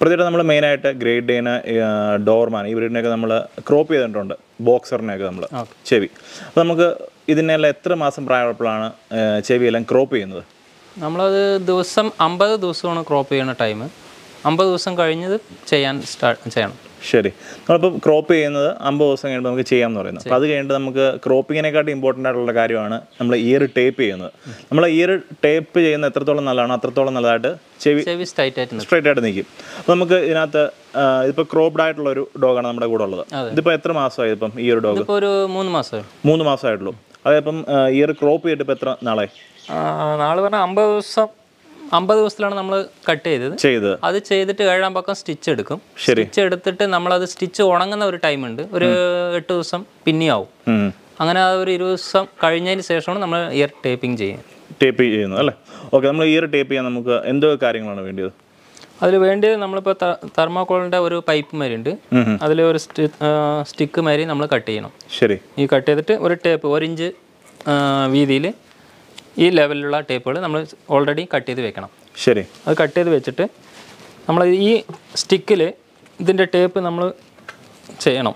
പ്രതിയുടെ നമ്മൾ മെയിനായിട്ട് ഗ്രേഡ് ഡേന് ഡോർമാൻ ഈ ബ്രീഡിനെയൊക്കെ നമ്മൾ ക്രോപ്പ് ചെയ്തിട്ടുണ്ട് ബോക്സറിനെയൊക്കെ നമ്മൾ ചെവി അപ്പോൾ നമുക്ക് ഇതിനെല്ലാം എത്ര മാസം പ്രായമുള്ളപ്പോഴാണ് ആ, ചെവിയെല്ലാം ക്രോപ്പ് ചെയ്യുന്നത് നമ്മളത് ദിവസം അമ്പത് ദിവസമാണ് ക്രോപ്പ് ചെയ്യുന്ന ടൈം അമ്പത് ദിവസം കഴിഞ്ഞത് ചെയ്യാൻ സ്റ്റാർട്ട് ചെയ്യണം ശരി നമ്മളിപ്പോൾ ക്രോപ്പ് ചെയ്യുന്നത് അമ്പത് ദിവസം കഴിയുമ്പോൾ നമുക്ക് ചെയ്യാമെന്ന് പറയുന്നത് അപ്പോൾ അത് കഴിഞ്ഞിട്ട് നമുക്ക് ക്രോപ്പിങ്ങിനെക്കാട്ടി ഇമ്പോർട്ടൻ്റ് ആയിട്ടുള്ള കാര്യമാണ് നമ്മൾ ഇയർ ടേപ്പ് ചെയ്യുന്നത് നമ്മൾ ഇയർ ടേപ്പ് ചെയ്യുന്ന എത്രത്തോളം നല്ലതാണോ അത്രത്തോളം നല്ലതായിട്ട് ചെവി ചെവി സ്ട്രൈറ്റ് ആയിട്ട് നിൽക്കും സ്ട്രൈറ്റ് ആയിട്ട് നിൽക്കും അപ്പോൾ നമുക്ക് ഇതിനകത്ത് ആ, ഇതിപ്പോൾ ക്രോപ്ഡ് ആയിട്ടുള്ള ഒരു ഡോഗാണ് നമ്മുടെ കൂടെ ഉള്ളത് ഇതിപ്പോൾ എത്ര മാസമായി ഇപ്പം ഈ ഒരു ഡോഗ് ഇപ്പോൾ ഒരു മൂന്ന് മാസമായി മൂന്ന് മാസമായിട്ടുള്ളൂ അതിപ്പം ഇയർ ക്രോപ്പ് ചെയ്തിട്ട് ഇപ്പോൾ എത്ര നാളെ നാളെ പറഞ്ഞാൽ അമ്പത് ദിവസം അമ്പത് ദിവസത്തിലാണ് നമ്മൾ കട്ട് ചെയ്തത് ചെയ്ത് അത് ചെയ്തിട്ട് ഏഴാം പക്കം സ്റ്റിച്ച് എടുക്കും സ്റ്റിച്ച് എടുത്തിട്ട് നമ്മളത് സ്റ്റിച്ച് ഉണങ്ങുന്ന ഒരു ടൈം ഉണ്ട് ഒരു എട്ട് ദിവസം പിന്നെയാവും ഉം. അങ്ങനെ ആ ഒരു ഇരുപത് ദിവസം കഴിഞ്ഞതിന് ശേഷമാണ് നമ്മൾ ഇയർ ടേപ്പിംഗ് ചെയ്യുന്നത് ടേപ്പ് ചെയ്യുന്നത് അല്ലേ ഓക്കെ നമ്മൾ ഇയർ ടേപ്പ് ചെയ്യാൻ നമുക്ക് എന്തോ കാര്യങ്ങളാണ് വേണ്ടത് അതിൽ വേണ്ടത് നമ്മളിപ്പോൾ തെർമോക്കോളിൻ്റെ ഒരു പൈപ്പ് മാതിരി ഉണ്ട് അതിൽ ഒരു സ്റ്റിക്ക് മാതിരി നമ്മൾ കട്ട് ചെയ്യണം ശരി ഈ കട്ട് ചെയ്തിട്ട് ഒരു ടേപ്പ് ഒരു ഇഞ്ച് വീതിയിൽ ഈ ലെവലിലുള്ള ടേപ്പുകൾ നമ്മൾ ഓൾറെഡി കട്ട് ചെയ്ത് വെക്കണം ശരി അത് കട്ട് ചെയ്ത് വെച്ചിട്ട് നമ്മൾ ഈ സ്റ്റിക്കിൽ ഇതിൻ്റെ ടേപ്പ് നമ്മൾ ചെയ്യണം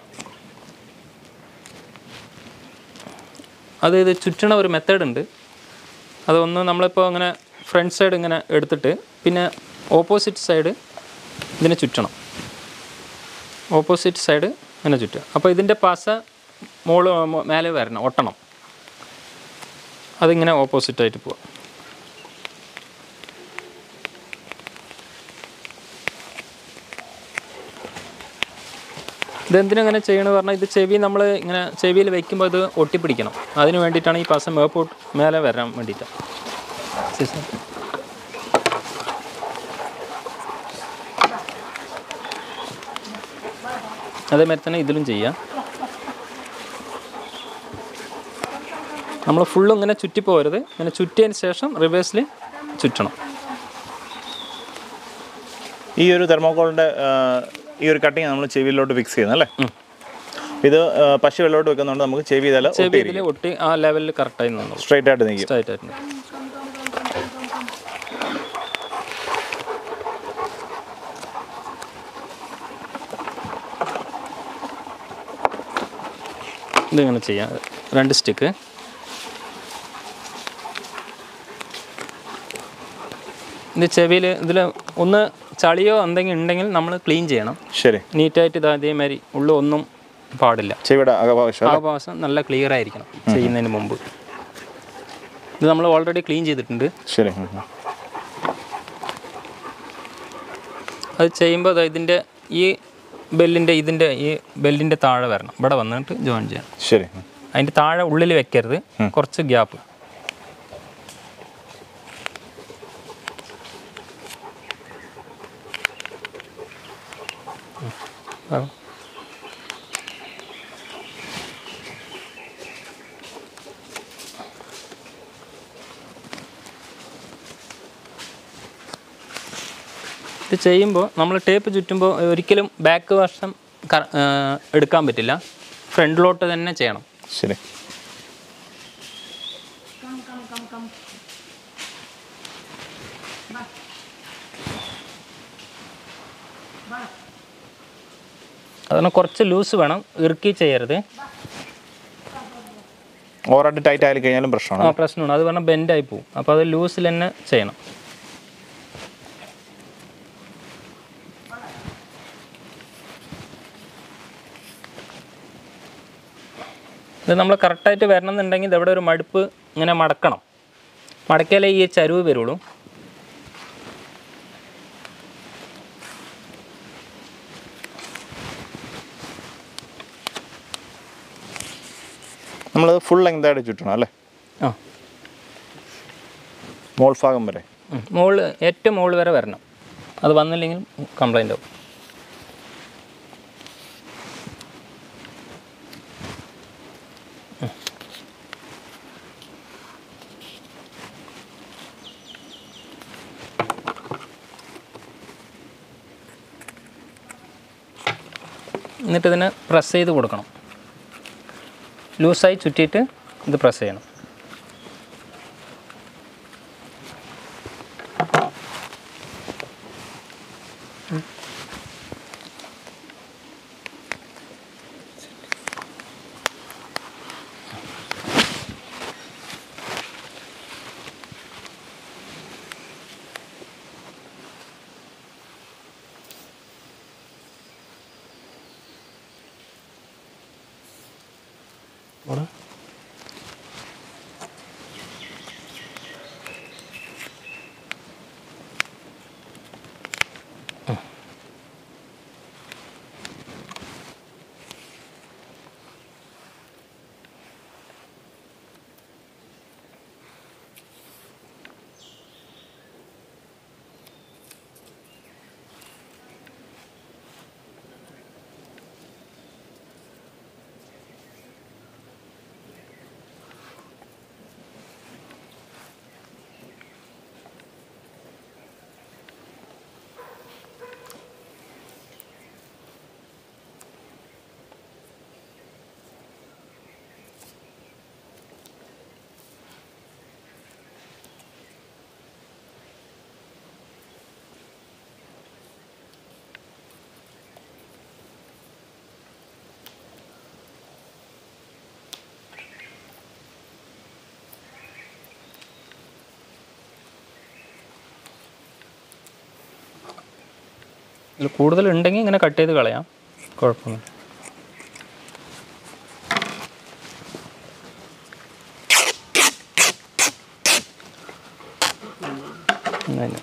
അത് ഇത് ചുറ്റണ ഒരു മെത്തേഡ് ഉണ്ട് അതൊന്ന് നമ്മളിപ്പോൾ ഇങ്ങനെ ഫ്രണ്ട് സൈഡ് ഇങ്ങനെ എടുത്തിട്ട് പിന്നെ ഓപ്പോസിറ്റ് സൈഡ് ഇതിനെ ചുറ്റണം ഓപ്പോസിറ്റ് സൈഡ് ഇങ്ങനെ ചുറ്റുക അപ്പോൾ ഇതിൻ്റെ പാസ മോള് മോ- മേലെ വരണം ഒട്ടണം അതിങ്ങനെ ഓപ്പോസിറ്റായിട്ട് പോവാം ഇതെന്തിനങ്ങനെ ചെയ്യണമെന്ന് പറഞ്ഞാൽ ഇത് ചെവി നമ്മൾ ഇങ്ങനെ ചെവിയിൽ വെക്കുമ്പോൾ ഇത് ഒട്ടിപ്പിടിക്കണം അതിന് വേണ്ടിയിട്ടാണ് ഈ പാസം മേപ്പോട്ട് മേലെ വരാൻ വേണ്ടിയിട്ടാണ് ശരി സാർ അതേമാതിരി തന്നെ ഇതിലും ചെയ്യാം നമ്മൾ ഫുള്ളും ഇങ്ങനെ ചുറ്റിപ്പോരുത് ഇങ്ങനെ ചുറ്റിയതിന് ശേഷം റിവേഴ്സിൽ ചുറ്റണം ഈ ഒരു തെർമോക്കോളിൻ്റെ ഈ ഒരു കട്ടിങ് നമ്മൾ ചെവിയിലോട്ട് ഫിക്സ് ചെയ്യുന്നത് അല്ലേ ഇത് ആ, പശു വെള്ളോട്ട് വെക്കുന്നതുകൊണ്ട് നമുക്ക് ചെവി തല ചെവി ഇതിൽ ഒട്ടി ആ ലെവലിൽ കറക്റ്റായി നിന്നു സ്ട്രൈറ്റ് ആയിട്ട് നിൽക്കും സ്ട്രൈറ്റ് ആയിട്ട് നിൽക്കും. ഇതിങ്ങനെ ചെയ്യാം രണ്ട് സ്റ്റിക്ക് ഇത് ചെവിയിൽ ഇതിൽ ഒന്ന് ചളിയോ എന്തെങ്കിലും ഉണ്ടെങ്കിൽ നമ്മൾ ക്ലീൻ ചെയ്യണം ശരി നീറ്റായിട്ട് ഇത് അതേമാതിരി ഉള്ളു ഒന്നും പാടില്ല ചെവിയുടെ അകഭാവശം ആ ഭാഗം നല്ല ക്ലിയർ ആയിരിക്കണം ചെയ്യുന്നതിന് മുമ്പ് ഇത് നമ്മൾ ഓൾറെഡി ക്ലീൻ ചെയ്തിട്ടുണ്ട് ശരി ഉം, ഉം. അത് ചെയ്യുമ്പോൾ ദാ ഇതിൻ്റെ ഈ ബെല്ലിൻ്റെ ഇതിൻ്റെ ഈ ബെല്ലിൻ്റെ താഴെ വരണം ഇവിടെ വന്നിട്ട് ജോയിൻ ചെയ്യണം ശരി ഉം. അതിൻ്റെ താഴെ ഉള്ളിൽ വെക്കരുത് കുറച്ച് ഗ്യാപ്പ് ഇത് ചെയ്യുമ്പോൾ നമ്മൾ ടേപ്പ് ചുറ്റുമ്പോൾ ഒരിക്കലും ബാക്ക് വശം കറ- ആ, എടുക്കാൻ പറ്റില്ല ഫ്രണ്ടിലോട്ട് തന്നെ ചെയ്യണം ശരി അതിന് കുറച്ച് ലൂസ് വേണം ഇറുക്കി ചെയ്യരുത് ഓവറായിട്ട് ടൈറ്റ് ആയി കഴിഞ്ഞാലും പ്രശ്നമാണ് ആ പ്രശ്നമാണ് അത് പറഞ്ഞാൽ ബെൻഡായി പോകും അപ്പോൾ അത് ലൂസിൽ തന്നെ ചെയ്യണം ഇത് നമ്മൾ കറക്റ്റായിട്ട് വരണം എന്നുണ്ടെങ്കിൽ ഇതെവിടെ ഒരു മടുപ്പ് ഇങ്ങനെ മടക്കണം മടക്കിയാലേ ഈ ചരുവ് വരുള്ളൂ നമ്മൾ ഫുൾ ലെങ്ത് ആയിട്ട് ചുറ്റണം അല്ലേ ആ മോൾ ഭാഗം വരെ ഉം. മുകളിൽ ഏറ്റവും മുകളിൽ വരെ വരണം അത് വന്നില്ലെങ്കിൽ കംപ്ലൈൻ്റ് ആവും എന്നിട്ട് ഇതിനെ പ്രസ് ചെയ്ത് കൊടുക്കണം ലൂസായി ചുറ്റിയിട്ട് ഇത് പ്രസ് ചെയ്യണം ഇവിടെ ഇതിൽ കൂടുതൽ ഉണ്ടെങ്കിൽ ഇങ്ങനെ കട്ട് ചെയ്ത് കളയാം കുഴപ്പമൊന്നും അങ്ങനെ.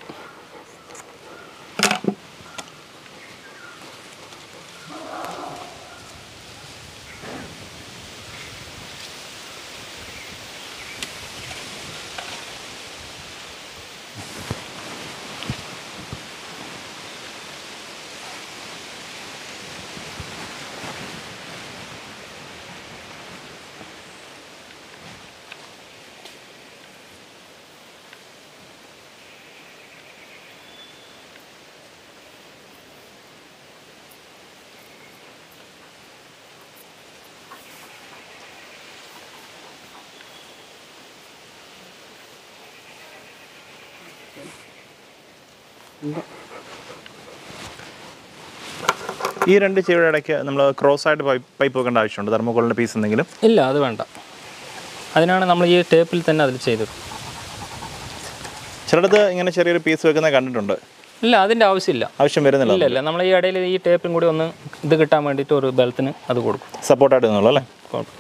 ഈ രണ്ട് ചെവിയുടെ ഇടയ്ക്ക് നമ്മൾ ക്രോസ് ആയിട്ട് പൈപ്പ് പൈപ്പ് വെക്കേണ്ട ആവശ്യമുണ്ട് തെർമോക്കോളിൻ്റെ പീസ് എന്തെങ്കിലും ഇല്ല അത് വേണ്ട അതിനാണ് നമ്മൾ ഈ ടേപ്പിൽ തന്നെ അതിൽ ചെയ്തത് ചിലടത്ത് ഇങ്ങനെ ചെറിയൊരു പീസ് വെക്കുന്നത് കണ്ടിട്ടുണ്ട് ഇല്ല അതിൻ്റെ ആവശ്യമില്ല ആവശ്യം വരുന്നില്ല ഇല്ല ഇല്ല നമ്മൾ ഈ ഇടയിൽ ഈ ടേപ്പും കൂടി ഒന്ന് ഇത് കിട്ടാൻ വേണ്ടിയിട്ട് ഒരു ബലത്തിന് അത് കൊടുക്കും സപ്പോർട്ടായിട്ട് നിന്നുള്ളൂ അല്ലേ കുഴപ്പം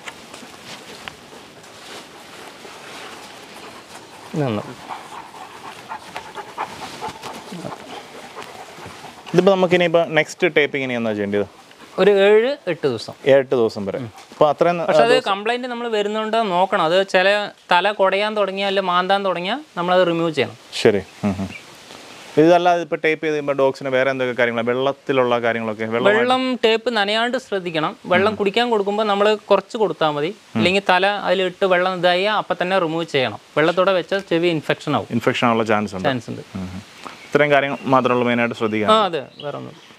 നന്ന് ഇതിപ്പോൾ നമുക്ക് ഇനിയിപ്പോൾ നെക്സ്റ്റ് ടേപ്പിംഗ് ഇനി എന്നാ ചെയ്യേണ്ടത് ഒരു ഏഴ് എട്ട് ദിവസം ഏഴെട്ട് ദിവസം വരെ അപ്പോൾ അത്രയും പക്ഷെ അത് കംപ്ലൈൻറ്റ് നമ്മൾ വരുന്നുണ്ടോ നോക്കണം അത് ചില തല കുടയാൻ തുടങ്ങിയാൽ അല്ലെങ്കിൽ മാന്താൻ തുടങ്ങിയാൽ നമ്മളത് റിമൂവ് ചെയ്യണം ശരി ഉം, ഉം. ഇതല്ലാതെ ഇപ്പോൾ ടേപ്പ് ചെയ്ത് കഴിയുമ്പോൾ ഡോഗ്സിന് വേറെ എന്തൊക്കെ കാര്യങ്ങളാണ് വെള്ളത്തിലുള്ള കാര്യങ്ങളൊക്കെ വെള്ളം വെള്ളം ടേപ്പ് നനയാണ്ട് ശ്രദ്ധിക്കണം വെള്ളം കുടിക്കാൻ കൊടുക്കുമ്പോൾ നമ്മൾ കുറച്ച് കൊടുത്താൽ മതി അല്ലെങ്കിൽ തല അതിലിട്ട് വെള്ളം ഇതായി അപ്പം തന്നെ റിമൂവ് ചെയ്യണം വെള്ളത്തോടെ വെച്ചാൽ ചെവി ഇൻഫെക്ഷൻ ആവും ഇൻഫെക്ഷൻ ആവാനുള്ള ചാൻസ് ഉണ്ട് ചാൻസ് ഉണ്ട് ഉം, ഉം. ഇത്രയും കാര്യങ്ങൾ മാത്രമുള്ള മെയിനായിട്ട് ശ്രദ്ധിക്കാം ആ അതെ വേറെ ഒന്നും